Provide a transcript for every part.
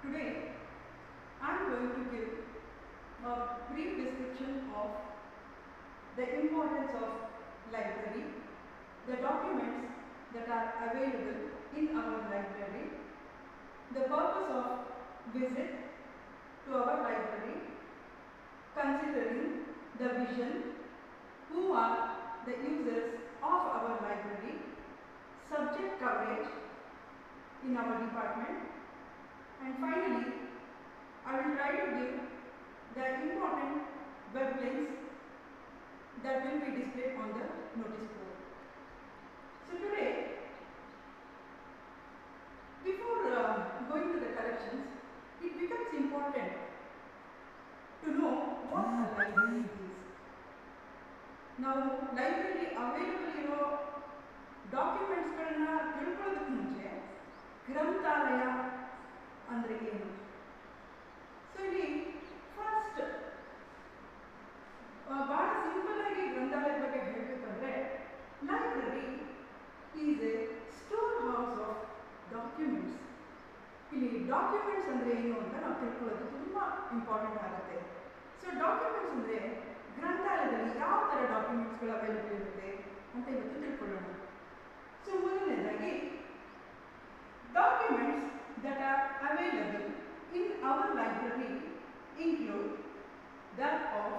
Today, I am going to give a brief description of the importance of library, the documents that are available in our library, the purpose of visit to our library, considering the vision, who are the users of our library, subject coverage in our department, and finally, I will try to give the important web links that will be displayed on the notice board. So today, before uh, going to the collections, it becomes important to know what a library is. ನಾವು library available ಇರೋ ಡಾಕ್ಯುಮೆಂಟ್ಸ್ಗಳನ್ನ ತಿಳ್ಕೊಳ್ಳೋದಕ್ಕೆ ಮುಂಚೆ ಗ್ರಂಥಾಲಯ ಅಂದರೆ ಏನು so ಇಲ್ಲಿ first ಭಾಳ ಸಿಂಪಲ್ ಆಗಿ ಗ್ರಂಥಾಲಯದ ಬಗ್ಗೆ ಹೇಳಬೇಕಂದ್ರೆ library is a store house of documents ಇಲ್ಲಿ ಡಾಕ್ಯುಮೆಂಟ್ಸ್ ಅಂದರೆ ಏನು ಅಂತ ನಾವು ತಿಳ್ಕೊಳ್ಳೋದು ತುಂಬ ಇಂಪಾರ್ಟೆಂಟ್ ಆಗುತ್ತೆ ಸೊ ಡಾಕ್ಯುಮೆಂಟ್ಸ್ ಅಂದರೆ ಗ್ರಂಥಾಲಯದಲ್ಲಿ ಯಾವ ಥರ ಡಾಕ್ಯುಮೆಂಟ್ಸ್ಗಳು ಅವೈಲೇಬಲ್ ಇರುತ್ತೆ ಅಂತ ಇವತ್ತು ತಿಳ್ಕೊಳ್ಳೋಣ ಸೊ ಮೊದಲನೇದಾಗಿ documents that are available in our library include that of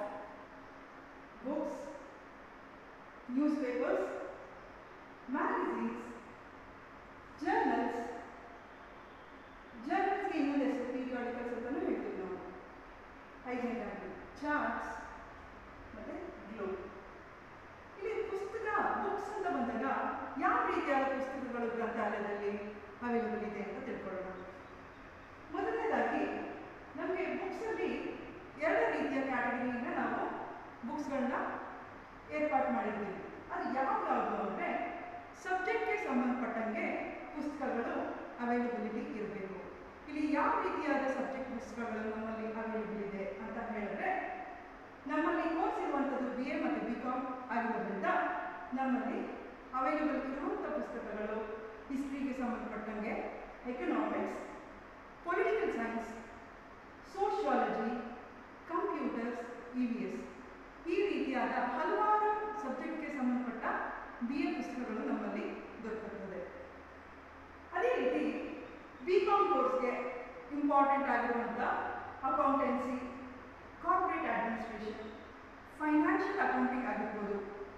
books, newspapers, magazines, journals, ಜರ್ನಲ್ಸ್ಗೆ ಇನ್ನೊಂದು ಹೆಸರು ಪೀರಿಯಾಡಿಕಲ್ಸ್ ಅಂತಲೂ ಹೇಳ್ತೀವಿ ನಾವು ಐದನೇದಾಗಿ ಆಗಿ ಚಾರ್ಟ್ಸ್ ಮತ್ತು ಗ್ಲೋಬ್ ಇಲ್ಲಿ ಪುಸ್ತಕ ಬುಕ್ಸ್ ಅಂತ ಬಂದಾಗ ಯಾವ ರೀತಿಯಾದ ಪುಸ್ತಕಗಳು ಗ್ರಂಥಾಲಯದಲ್ಲಿ ಅವೈಲೇಬಲ್ ಇದೆ ಅಂತ ತಿಳ್ಕೊಳ್ಳೋಣ ಮೊದಲನೇದಾಗಿ ನಮಗೆ ಬುಕ್ಸಲ್ಲಿ ಎರಡು ರೀತಿಯ ಕ್ಯಾಟಗರಿಯಿಂದ ನಾವು ಬುಕ್ಸ್ಗಳನ್ನ ಏರ್ಪಾಟ್ ಮಾಡಿದ್ದೀವಿ ಅದು ಯಾವ್ಯಾವುದು ಅಂದರೆ ಸಬ್ಜೆಕ್ಟ್ಗೆ ಸಂಬಂಧಪಟ್ಟಂಗೆ ಪುಸ್ತಕಗಳು ಅವೈಲಬಿಲಿಟಿ ಇರಬೇಕು ಇಲ್ಲಿ ಯಾವ ರೀತಿಯಾದ ಸಬ್ಜೆಕ್ಟ್ ಪುಸ್ತಕಗಳು ನಮ್ಮಲ್ಲಿ ಅವೈಲಬಲ್ ಇದೆ ಅಂತ ಹೇಳಿದ್ರೆ ನಮ್ಮಲ್ಲಿ ಕೋರ್ಸ್ ಇರುವಂಥದ್ದು ಬಿ ಎ ಮತ್ತು ಬಿ ಕಾಮ್ ಆಗಿರೋದ್ರಿಂದ ನಮ್ಮಲ್ಲಿ ಅವೈಲಬಲ್ ಇರುವಂಥ ಪುಸ್ತಕಗಳು ಹಿಸ್ಟ್ರಿಗೆ ಸಂಬಂಧಪಟ್ಟಂಗೆ economics political science sociology computers E V S ಈ ರೀತಿಯಾದ ಹಲವಾರು ಸಬ್ಜೆಕ್ಟ್ಗೆ ಸಂಬಂಧಪಟ್ಟ ಬಿ ಎ ಪುಸ್ತಕಗಳು ನಮ್ಮಲ್ಲಿ ದೊರಕುತ್ತದೆ ಅದೇ ರೀತಿ ಬಿ ಕಾಮ್ ಕೋರ್ಸ್ಗೆ ಇಂಪಾರ್ಟೆಂಟ್ ಆಗಿರುವಂಥ accountancy corporate administration financial accounting ಆಗಿರ್ಬೋದು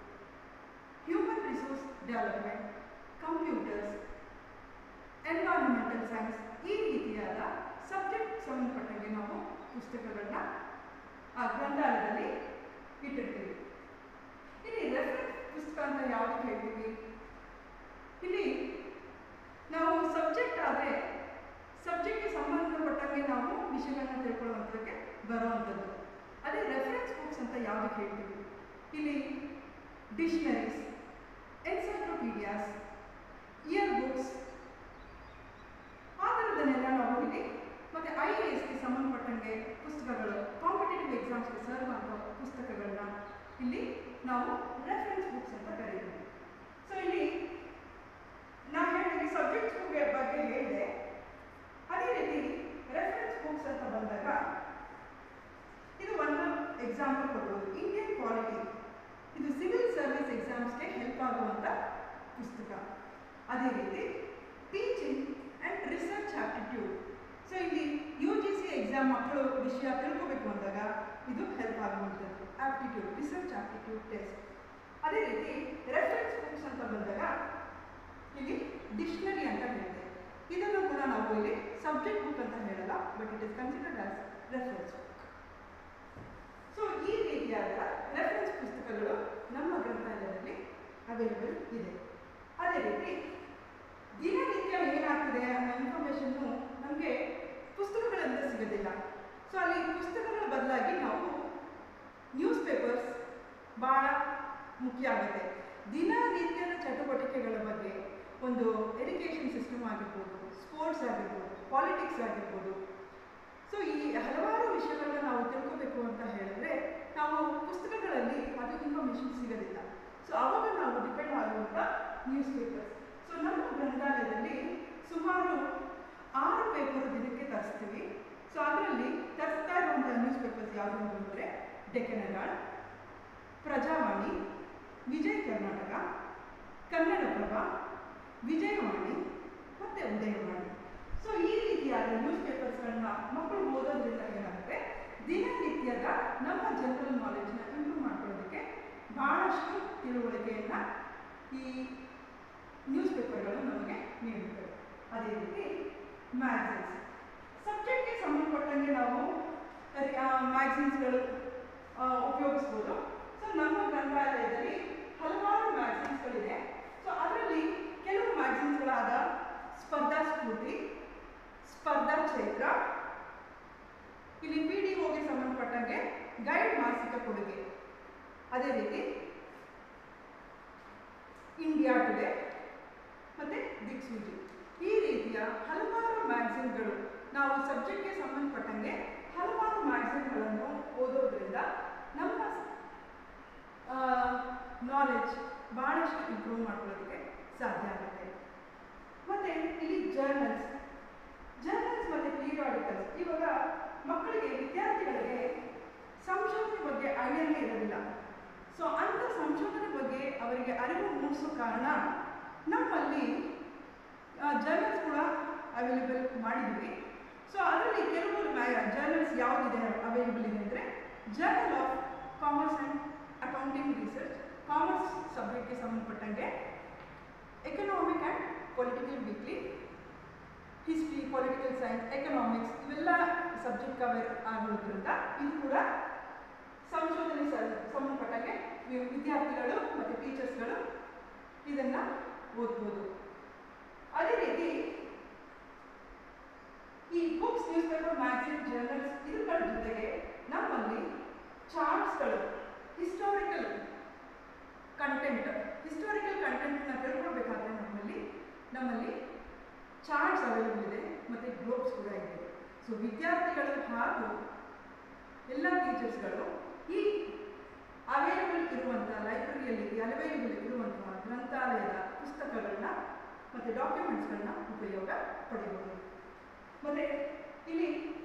human resource development computers environmental science ಈ ರೀತಿಯಾದ ಸಬ್ಜೆಕ್ಟ್ ಸಂಬಂಧಪಟ್ಟಂಗೆ ನಾವು ಪುಸ್ತಕಗಳನ್ನ ಆ ಗ್ರಂಥಾಲಯದಲ್ಲಿ ಇಟ್ಟಿರ್ತೀವಿ ಇಲ್ಲಿ ರೆಫರೆನ್ಸ್ ಪುಸ್ತಕ ಅಂತ ಯಾವ್ದಕ್ಕೆ ಹೇಳ್ತೀವಿ ಇಲ್ಲಿ ನಾವು ಸಬ್ಜೆಕ್ಟ್ ಆದರೆ ಸಬ್ಜೆಕ್ಟ್ಗೆ ಸಂಬಂಧಪಟ್ಟಂಗೆ ನಾವು ವಿಷಯಗಳನ್ನ ತಿಳ್ಕೊಳ್ಳುವಂಥದ್ದಕ್ಕೆ ಬರುವಂಥದ್ದು ಅದೇ ರೆಫರೆನ್ಸ್ ಬುಕ್ಸ್ ಅಂತ ಯಾವುದಕ್ಕೆ ಹೇಳ್ತೀವಿ ಇಲ್ಲಿ ಡಿಕ್ಷನರೀಸ್ ಎನ್ಸೈಕ್ಲೋಪೀಡಿಯಾಸ್ ಇಯರ್ ಬುಕ್ಸ್ ಆ ಥರದನ್ನೆಲ್ಲ ನಾವು ಇಲ್ಲಿ ಮತ್ತು ಐ ಎ ಎಸ್ಗೆ ಸಂಬಂಧಪಟ್ಟಂಗೆ ಪುಸ್ತಕಗಳು ಕಾಂಪಿಟೇಟಿವ್ ಎಕ್ಸಾಮ್ಸ್ಗೆ ಸರ್ವ್ ಆಗೋ ಪುಸ್ತಕಗಳನ್ನ ಇಲ್ಲಿ ನಾವು ರೆಫರೆನ್ಸ್ ಬುಕ್ಸ್ ಅಂತ ಕರೀತೀವಿ ಸೊ ಇಲ್ಲಿ ನಾನು ಹೇಳಿದ ಸಬ್ಜೆಕ್ಟ್ಸ್ ಬಗ್ಗೆ ಹೇಳಿದೆ ಅದೇ ರೀತಿ ರೆಫರೆನ್ಸ್ ಬುಕ್ಸ್ ಅಂತ ಬಂದಾಗ ಇದು ಒಂದು ಎಕ್ಸಾಂಪಲ್ ಕೊಡ್ಬೋದು ಇಂಡಿಯನ್ ಪಾಲಿಟಿ ಇದು ಸಿವಿಲ್ ಸರ್ವಿಸ್ ಎಕ್ಸಾಮ್ಸ್ಗೆ ಹೆಲ್ಪ್ ಆಗುವಂಥ ಪುಸ್ತಕ ಅದೇ ರೀತಿ teaching and research aptitude so ಇಲ್ಲಿ ಯು ಜಿ ಸಿ ಎಕ್ಸಾಮ್ ಮಕ್ಕಳು ವಿಷಯ ತಿಳ್ಕೋಬೇಕು ಅಂದಾಗ ಇದು ಹೆಲ್ಪ್ ಆಗುವಂಥದ್ದು ಆಪ್ಟಿಟ್ಯೂಡ್ ರಿಸರ್ಚ್ ಆಪ್ಟಿಟ್ಯೂಡ್ ಟೆಸ್ಟ್ ಅದೇ ರೀತಿ ರೆಫರೆನ್ಸ್ ಬುಕ್ಸ್ ಅಂತ ಬಂದಾಗ ಇಲ್ಲಿ ಡಿಕ್ಷನರಿ ಅಂತ ಹೇಳಿದೆ ಇದನ್ನು ಕೂಡ ನಾವು ಇಲ್ಲಿ ಸಬ್ಜೆಕ್ಟ್ ಬುಕ್ ಅಂತ ಹೇಳಲ್ಲ but it is considered as reference book so ಈ ರೀತಿಯಾದ ರೆಫರೆನ್ಸ್ ಪುಸ್ತಕಗಳು ನಮ್ಮ ಗ್ರಂಥಾಲಯದಲ್ಲಿ ಅವೈಲೇಬಲ್ ಇದೆ ಅದೇ ರೀತಿ ದಿನನಿತ್ಯ ಏನಾಗ್ತಿದೆ ಅನ್ನೋ ಇನ್ಫಾರ್ಮೇಷನ್ನು ನಮಗೆ ಪುಸ್ತಕಗಳಿಂದ ಸಿಗೋದಿಲ್ಲ ಸೊ ಅಲ್ಲಿ ಪುಸ್ತಕಗಳ ಬದಲಾಗಿ ನಾವು ನ್ಯೂಸ್ ಪೇಪರ್ಸ್ ಭಾಳ ಮುಖ್ಯ ಆಗುತ್ತೆ ದಿನನಿತ್ಯದ ಚಟುವಟಿಕೆಗಳ ಬಗ್ಗೆ ಒಂದು ಎಜುಕೇಷನ್ ಸಿಸ್ಟಮ್ ಆಗಿರ್ಬೋದು ಸ್ಪೋರ್ಟ್ಸ್ ಆಗಿರ್ಬೋದು ಪಾಲಿಟಿಕ್ಸ್ ಆಗಿರ್ಬೋದು ಸೊ ಈ ಹಲವಾರು ವಿಷಯಗಳನ್ನ ನಾವು ತಿಳ್ಕೋಬೇಕು ಅಂತ ಹೇಳಿದ್ರೆ ನಾವು ಪುಸ್ತಕಗಳಲ್ಲಿ ಅದು ಇನ್ಫಾರ್ಮೇಷನ್ ಸಿಗೋದಿಲ್ಲ ಸೊ ಅವಾಗ ನಾವು ಡಿಪೆಂಡ್ ಆಗುವಂಥ ನ್ಯೂಸ್ ಪೇಪರ್ಸ್ ಸೊ ನಮ್ಮ ಗ್ರಂಥಾಲಯದಲ್ಲಿ ಸುಮಾರು ಆರು ಪೇಪರ್ ದಿನಕ್ಕೆ ತರಿಸ್ತೀವಿ ಡೆಕ್ಕನಗಾಳ್ ಪ್ರಜಾವಾಣಿ ವಿಜಯ ಕರ್ನಾಟಕ ಕನ್ನಡಪ್ರಭ ವಿಜಯವಾಣಿ ಮತ್ತು ಉದಯವಾಣಿ ಸೊ ಈ ರೀತಿಯಾದ ನ್ಯೂಸ್ ಪೇಪರ್ಸ್ಗಳನ್ನ ಮಕ್ಕಳು ಓದೋದ್ರಿಂದ ಏನಾಗುತ್ತೆ ದಿನನಿತ್ಯದ ನಮ್ಮ ಜನರಲ್ ನಾಲೆಜ್ನ ಇಂಪ್ರೂವ್ ಮಾಡ್ಕೊಳ್ಳೋದಕ್ಕೆ ಬಹಳಷ್ಟು ತಿಳುವಳಿಕೆಯನ್ನು ಈ ನ್ಯೂಸ್ ಪೇಪರ್ಗಳು ನಮಗೆ ನೀಡುತ್ತವೆ ಅದೇ ರೀತಿ ಮ್ಯಾಗ್ಝಿನ್ಸ್ ಸಬ್ಜೆಕ್ಟ್ಗೆ ಸಂಬಂಧಪಟ್ಟಂಗೆ ನಾವು ಮ್ಯಾಗ್ಝಿನ್ಸ್ಗಳು ಉಪಯೋಗಿಸ್ಬೋದು ಸೊ ನಮ್ಮ ಗ್ರಂಥಾಲಯದಲ್ಲಿ ಹಲವಾರು ಮ್ಯಾಗ್ಝಿನ್ಸ್ಗಳಿದೆ ಸೊ ಅದರಲ್ಲಿ ಕೆಲವು ಮ್ಯಾಗ್ಝಿನ್ಸ್ಗಳಾದ ಸ್ಪರ್ಧಾ ಸ್ಫೂರ್ತಿ ಸ್ಪರ್ಧಾ ಚೈತ್ರ ಇಲ್ಲಿ ಪಿ ಡಿ ಒಗೆ ಸಂಬಂಧಪಟ್ಟಂಗೆ ಗೈಡ್ ಮಾಸಿಕ ಕೊಡುಗೆ ಅದೇ ರೀತಿ ಇಂಡಿಯಾ ಟುಡೇ ಮತ್ತು ದಿಕ್ಸೂಚಿ ಈ ರೀತಿಯ ಹಲವಾರು ಮ್ಯಾಗ್ಝಿನ್ಗಳು ನಾವು ಸಬ್ಜೆಕ್ಟ್ಗೆ ಸಂಬಂಧಪಟ್ಟಂಗೆ ಹಲವಾರು ಮ್ಯಾಗ್ಝಿನ್ಗಳನ್ನು ಓದೋದ್ರಿಂದ ನಮ್ಮ ನಾಲೆಡ್ಜ್ ಭಾಳಷ್ಟು ಇಂಪ್ರೂವ್ ಮಾಡ್ಕೊಳ್ಳೋದಕ್ಕೆ ಸಾಧ್ಯ ಆಗುತ್ತೆ ಮತ್ತು ಇಲ್ಲಿ ಜರ್ನಲ್ಸ್ ಜರ್ನಲ್ಸ್ ಮತ್ತು ಪೀರಿಯಾಡಿಕಲ್ಸ್ ಇವಾಗ ಮಕ್ಕಳಿಗೆ ವಿದ್ಯಾರ್ಥಿಗಳಿಗೆ ಸಂಶೋಧನೆ ಬಗ್ಗೆ ಐಡಿಯಾನೇ ಇರೋದಿಲ್ಲ ಸೊ ಅಂಥ ಸಂಶೋಧನೆ ಬಗ್ಗೆ ಅವರಿಗೆ ಅರಿವು ಮೂಡಿಸೋ ಕಾರಣ ನಮ್ಮಲ್ಲಿ ಜರ್ನಲ್ಸ್ ಕೂಡ ಅವೈಲೇಬಲ್ ಮಾಡಿದ್ವಿ ಸೊ ಅದರಲ್ಲಿ ಕೆಲವರು ಜರ್ನಲ್ಸ್ ಯಾವುದಿದೆ ಅವೈಲೇಬಲ್ ಇದೆ ಅಂದರೆ journal of commerce and accounting research commerce ಸಬ್ಜೆಕ್ಟ್ಗೆ ಸಂಬಂಧಪಟ್ಟಂಗೆ economic and political weekly history political science economics ಇವೆಲ್ಲ ಸಬ್ಜೆಕ್ಟ್ ಕವರ್ ಆಗಿರೋದ್ರಿಂದ ಇದು ಕೂಡ ಸಂಶೋಧನೆ ಸಂಬಂಧಪಟ್ಟಂಗೆ ವಿದ್ಯಾರ್ಥಿಗಳು ಮತ್ತು ಟೀಚರ್ಸ್ಗಳು ಇದನ್ನು ಓದ್ಬೋದು ಅದೇ ರೀತಿ ಈ books newspaper magazine journals ಇವುಗಳ ಜೊತೆಗೆ ನಮ್ಮಲ್ಲಿ ಚಾರ್ಟ್ಸ್ಗಳು ಹಿಸ್ಟಾರಿಕಲ್ ಕಂಟೆಂಟ್ ಹಿಸ್ಟಾರಿಕಲ್ ಕಂಟೆಂಟ್ನ ತಿಳ್ಕೊಳ್ಬೇಕಾದ್ರೆ ನಮ್ಮಲ್ಲಿ ನಮ್ಮಲ್ಲಿ ಚಾರ್ಟ್ಸ್ ಅವೈಲೇಬಲ್ ಇದೆ ಮತ್ತು ಗ್ಲೋಬ್ಸ್ ಕೂಡ ಇದೆ ಸೊ ವಿದ್ಯಾರ್ಥಿಗಳು ಹಾಗೂ ಎಲ್ಲ ಟೀಚರ್ಸ್ಗಳು ಈ ಅವೈಲೇಬಲ್ ಇರುವಂಥ ಲೈಬ್ರರಿಯಲ್ಲಿ ಅವೈಲೇಬಲ್ ಇರುವಂತಹ ಗ್ರಂಥಾಲಯದ ಪುಸ್ತಕಗಳನ್ನ ಮತ್ತು ಡಾಕ್ಯುಮೆಂಟ್ಸ್ಗಳನ್ನ ಉಪಯೋಗ ಪಡೆಯಬಹುದು ಮತ್ತು ಇಲ್ಲಿ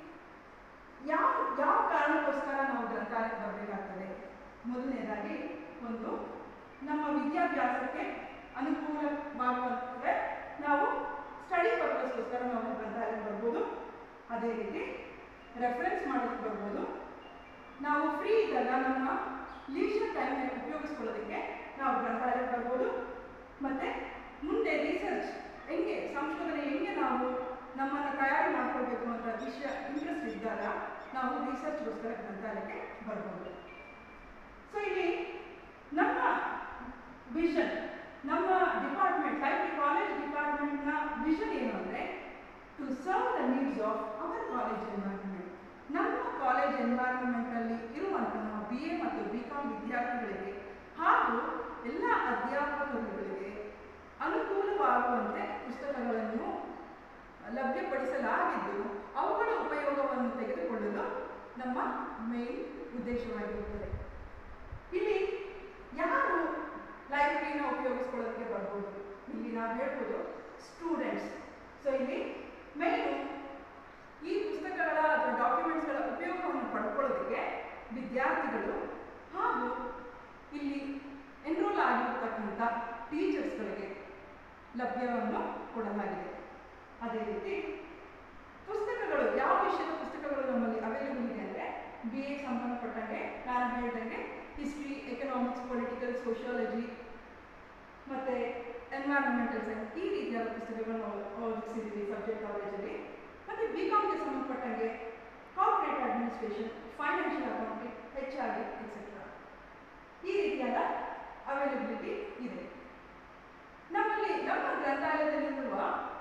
ಯಾವ ಯಾವ ಕಾರಣಕ್ಕೋಸ್ಕರ ನಾವು ಗ್ರಂಥಾಲಯಕ್ಕೆ ಬರಬೇಕಾಗ್ತದೆ ಮೊದಲನೇದಾಗಿ ಒಂದು ನಮ್ಮ ವಿದ್ಯಾಭ್ಯಾಸಕ್ಕೆ ಅನುಕೂಲವಾಗುವಂತೆ ನಾವು ಸ್ಟಡಿ ಪರ್ಪಸ್ಗೋಸ್ಕರ ನಾವು ಗ್ರಂಥಾಲಯಕ್ಕೆ ಬರ್ಬೋದು ಅದೇ ರೀತಿ ರೆಫರೆನ್ಸ್ ಮಾಡೋಕ್ಕೆ ಬರ್ಬೋದು ನಾವು ಫ್ರೀ ಇದ್ದಾಗ ನಮ್ಮ ಲೀಷರ್ ಟೈಮ್ ಉಪಯೋಗಿಸ್ಕೊಳ್ಳೋದಕ್ಕೆ ನಾವು ಗ್ರಂಥಾಲಯಕ್ಕೆ ಬರ್ಬೋದು ಮತ್ತು ಮುಂದೆ ರಿಸರ್ಚ್ ಹೆಂಗೆ ಸಂಶೋಧನೆ ಹೆಂಗೆ ನಾವು ನಮ್ಮನ್ನು ತಯಾರಿ ಮಾಡ್ಕೊಳ್ಬೇಕು ಅಂತ ವಿಷಯ ಇಂಟ್ರೆಸ್ಟ್ ಇದ್ದಾಗ ನಾವು ರಿಸರ್ಚ್ಗೋಸ್ಕರ ಗ್ರಂಥಾಲಯಕ್ಕೆ ಬರ್ಬೋದು ಸೊ ಇಲ್ಲಿ ನಮ್ಮ ವಿಷನ್ ನಮ್ಮ ಡಿಪಾರ್ಟ್ಮೆಂಟ್ ಲೈಬ್ರರಿ ಕಾಲೇಜ್ ಡಿಪಾರ್ಟ್ಮೆಂಟ್ನ ವಿಷನ್ ಏನು ಅಂದರೆ to serve the needs of our college environment ನಮ್ಮ ಕಾಲೇಜ್ ಎನ್ವೈರ್ಮೆಂಟಲ್ಲಿ ಇರುವಂತಹ ಬಿ ಎ ಮತ್ತು ಬಿ ಕಾಮ್ ವಿದ್ಯಾರ್ಥಿಗಳಿಗೆ ಹಾಗೂ ಎಲ್ಲ ಅಧ್ಯಾಪಕರುಗಳಿಗೆ ಅನುಕೂಲವಾಗುವಂತೆ ಪುಸ್ತಕಗಳನ್ನು ಲಭ್ಯಪಡಿಸಲಾಗಿದ್ದು ಅವುಗಳ ಉಪಯೋಗವನ್ನು ತೆಗೆದುಕೊಳ್ಳಲು ನಮ್ಮ ಮೇನ್ ಉದ್ದೇಶವಾಗಿರುತ್ತದೆ ಇಲ್ಲಿ ಯಾರು ಲೈಬ್ರರಿನ ಉಪಯೋಗಿಸ್ಕೊಳ್ಳೋದಕ್ಕೆ ಬರ್ಬೋದು ಇಲ್ಲಿ ನಾವು ಹೇಳ್ಬೋದು ಸ್ಟೂಡೆಂಟ್ಸ್ ಸೊ ಇಲ್ಲಿ ಮೇನು ಈ ಪುಸ್ತಕಗಳ ಅಥವಾ ಡಾಕ್ಯುಮೆಂಟ್ಸ್ಗಳ ಉಪಯೋಗವನ್ನು ಪಡ್ಕೊಳ್ಳೋದಕ್ಕೆ ವಿದ್ಯಾರ್ಥಿಗಳು ಹಾಗೂ ಇಲ್ಲಿ ಎನ್ರೋಲ್ ಆಗಿರ್ತಕ್ಕಂಥ ಟೀಚರ್ಸ್ಗಳಿಗೆ ಲಭ್ಯವನ್ನು ಕೊಡಲಾಗಿದೆ ಅದೇ ರೀತಿ ಪುಸ್ತಕಗಳು ಯಾವ ವಿಷಯದ ಪುಸ್ತಕಗಳು ನಮ್ಮಲ್ಲಿ ಅವೈಲೇಬಲ್ ಇದೆ ಅಂದರೆ ಬಿ ಎ ಸಂಬಂಧಪಟ್ಟಂಗೆ ನಾನು ಹೇಳಿದಂಗೆ ಹಿಸ್ಟ್ರಿ ಎಕನಾಮಿಕ್ಸ್ ಪೊಲಿಟಿಕಲ್ ಸೋಷಿಯಾಲಜಿ ಮತ್ತು ಎನ್ವೈರನ್ಮೆಂಟಲ್ ಸೈನ್ಸ್ ಈ ರೀತಿಯಾದ ಪುಸ್ತಕಗಳನ್ನು ನಾವು ಓದಿಸಿದ್ದೀವಿ ಸಬ್ಜೆಕ್ಟ್ ಕಾಲೇಜಲ್ಲಿ ಮತ್ತು ಬಿ ಕಾಮ್ಗೆ ಸಂಬಂಧಪಟ್ಟಂಗೆ corporate administration financial accounting H R D etcetera ಈ ರೀತಿಯಾದ ಅವೈಲಬಿಲಿಟಿ ಇದೆ ನಮ್ಮಲ್ಲಿ ನಮ್ಮ ಗ್ರಂಥಾಲಯದಲ್ಲಿರುವ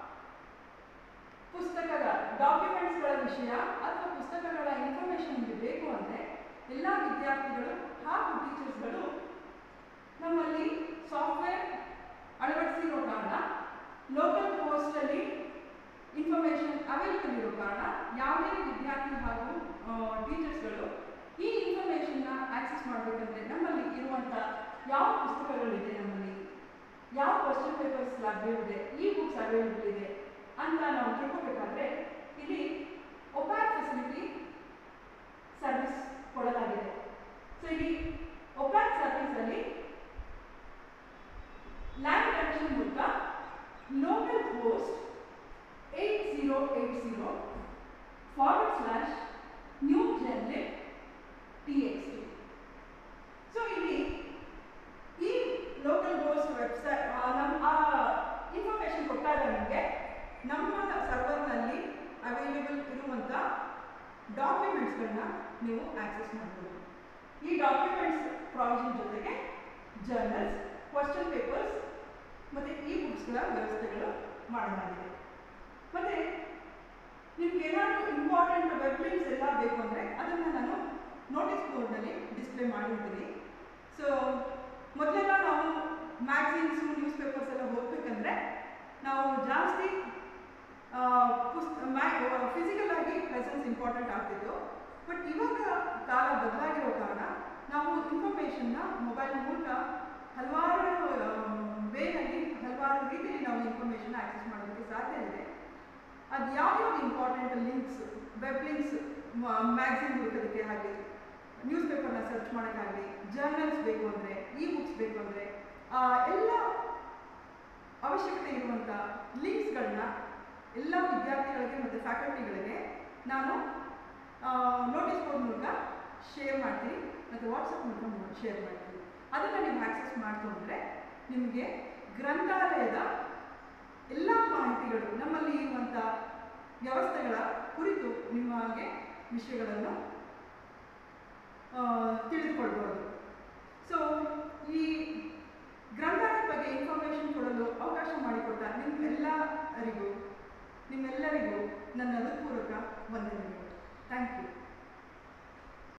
ಪುಸ್ತಕದ ಡಾಕ್ಯುಮೆಂಟ್ಸ್ಗಳ ವಿಷಯ ಅಥವಾ ಪುಸ್ತಕಗಳ ಇನ್ಫಾರ್ಮೇಷನ್ ನಿಮಗೆ ಬೇಕು ಅಂದರೆ ಎಲ್ಲ ವಿದ್ಯಾರ್ಥಿಗಳು ಹಾಗೂ ಟೀಚರ್ಸ್ಗಳು ನಮ್ಮಲ್ಲಿ ಸಾಫ್ಟ್ವೇರ್ ಅಳವಡಿಸಿರೋ ಕಾರಣ ಲೋಕಲ್ ಪೋಸ್ಟಲ್ಲಿ ಇನ್ಫಾರ್ಮೇಷನ್ ಅವೈಲೇಬಲ್ ಇರೋ ಕಾರಣ ಯಾವುದೇ ವಿದ್ಯಾರ್ಥಿ ಹಾಗೂ ಟೀಚರ್ಸ್ಗಳು ಈ ಇನ್ಫಾರ್ಮೇಷನ್ನ ಆಕ್ಸೆಸ್ ಮಾಡಬೇಕಂದ್ರೆ ನಮ್ಮಲ್ಲಿ ಇರುವಂಥ ಯಾವ ಪುಸ್ತಕಗಳಿದೆ ನಮ್ಮಲ್ಲಿ ಯಾವ ಕ್ವಶನ್ ಪೇಪರ್ಸ್ ಲಭ್ಯವಿದೆ ಈ ಬುಕ್ಸ್ ಅವೈಲೇಬಲ್ ಇದೆ ಅಂತ ನಾವು ತಿಳ್ಕೊಬೇಕಾದ್ರೆ ಇಲ್ಲಿ ಒಪ್ಯಾಕ್ ಫೆಸಿಲಿಟಿ ಸರ್ವಿಸ್ ಕೊಡಲಾಗಿದೆ zero forward slash new genlet txt. So ಇಲ್ಲಿ ಈ ಲೋಕಲ್ ಗೋಸ್ಟ್ ವೆಬ್ಸೈಟ್ ನಮ್ಮ ಆ ಇನ್ಫಾರ್ಮೇಶನ್ ಕೊಟ್ಟಾಗ ನಿಮಗೆ ನಮ್ಮ ಸರ್ವರ್ನಲ್ಲಿ ಅವೈಲೇಬಲ್ ಇರುವಂಥ ಡಾಕ್ಯುಮೆಂಟ್ಸ್ಗಳನ್ನ ನೀವು ಆಕ್ಸೆಸ್ ಮಾಡ್ಬೋದು ಈ ಡಾಕ್ಯುಮೆಂಟ್ಸ್ ಪ್ರಾವಿಷನ್ ಜೊತೆಗೆ ಜರ್ನಲ್ಸ್ ಕ್ವಶನ್ ಪೇಪರ್ಸ್ ಮತ್ತು ಈ ಬುಕ್ಸ್ಗಳ ವ್ಯವಸ್ಥೆಗಳು ಮಾಡಲಾಗಿದೆ ಮತ್ತು ನಿಮ್ಗೆ ಏನಾದರೂ ಇಂಪಾರ್ಟೆಂಟ್ ವೆಬ್ ಲಿಂಕ್ಸ್ ಎಲ್ಲ ಬೇಕು ಅಂದರೆ ಅದನ್ನು ನಾನು ನೋಟಿಸ್ ಬೋರ್ಡ್ನಲ್ಲಿ ಡಿಸ್ಪ್ಲೇ ಮಾಡಿರ್ತೀನಿ ಸೊ ಮೊದಲೆಲ್ಲ ನಾವು ಮ್ಯಾಗ್ಝಿನ್ಸು ನ್ಯೂಸ್ ಪೇಪರ್ಸ್ ಎಲ್ಲ ಓದಬೇಕಂದ್ರೆ ನಾವು ಜಾಸ್ತಿ ಪುಸ್ತ ಫಿಸಿಕಲ್ ಆಗಿ ಪ್ರೆಸೆನ್ಸ್ ಇಂಪಾರ್ಟೆಂಟ್ ಆಗ್ತಿತ್ತು ಬಟ್ ಇವಾಗ ಕಾಲ ಬದಲಾಗಿರೋ ಕಾರಣ ನಾವು ಇನ್ಫಾರ್ಮೇಷನ್ನ ಮೊಬೈಲ್ ಮೂಲಕ ಹಲವಾರು ವೇನಲ್ಲಿ ಹಲವಾರು ರೀತಿಯಲ್ಲಿ ನಾವು ಇನ್ಫಾರ್ಮೇಷನ್ ಆಕ್ಸೆಸ್ ಮಾಡೋದಕ್ಕೆ ಸಾಧ್ಯ ಇದೆ ಅದು ಯಾವ್ಯಾವ important links web links magazine ಹುಡುಕೋದಕ್ಕೆ ಆಗಲಿ ನ್ಯೂಸ್ ಪೇಪರ್ನ ಸರ್ಚ್ ಮಾಡೋಕ್ಕಾಗಲಿ ಜರ್ನಲ್ಸ್ ಬೇಕು ಅಂದರೆ ಇ ಬುಕ್ಸ್ ಬೇಕು ಅಂದರೆ ಎಲ್ಲ ಅವಶ್ಯಕತೆ ಇರುವಂಥ ಲಿಂಕ್ಸ್ಗಳನ್ನ ಎಲ್ಲ ವಿದ್ಯಾರ್ಥಿಗಳಿಗೆ ಮತ್ತು ಫ್ಯಾಕಲ್ಟಿಗಳಿಗೆ ನಾನು ನೋಟಿಸ್ ಬೋರ್ಡ್ ಮೂಲಕ ಶೇರ್ ಮಾಡ್ತೀನಿ ಮತ್ತು ವಾಟ್ಸಪ್ ಮೂಲಕ ಶೇರ್ ಮಾಡ್ತೀನಿ ಅದನ್ನು ನೀವು ಆಕ್ಸೆಸ್ ಮಾಡ್ಕೊಂಡ್ರೆ ನಿಮಗೆ ಗ್ರಂಥಾಲಯದ ಎಲ್ಲ ಮಾಹಿತಿಗಳು ನಮ್ಮಲ್ಲಿ ಇರುವಂಥ ವ್ಯವಸ್ಥೆಗಳ ಕುರಿತು ನಿಮಗೆ ವಿಷಯಗಳನ್ನು ಆ, ತಿಳಿದುಕೊಳ್ಬೋದು ಸೊ ಈ ಗ್ರಂಥಾಲಯದ ಬಗ್ಗೆ ಇನ್ಫಾರ್ಮೇಷನ್ ಕೊಡಲು ಅವಕಾಶ ಮಾಡಿಕೊಟ್ಟ ನಿಮ್ಮೆಲ್ಲರಿಗೂ ನಿಮ್ಮೆಲ್ಲರಿಗೂ ನನ್ನ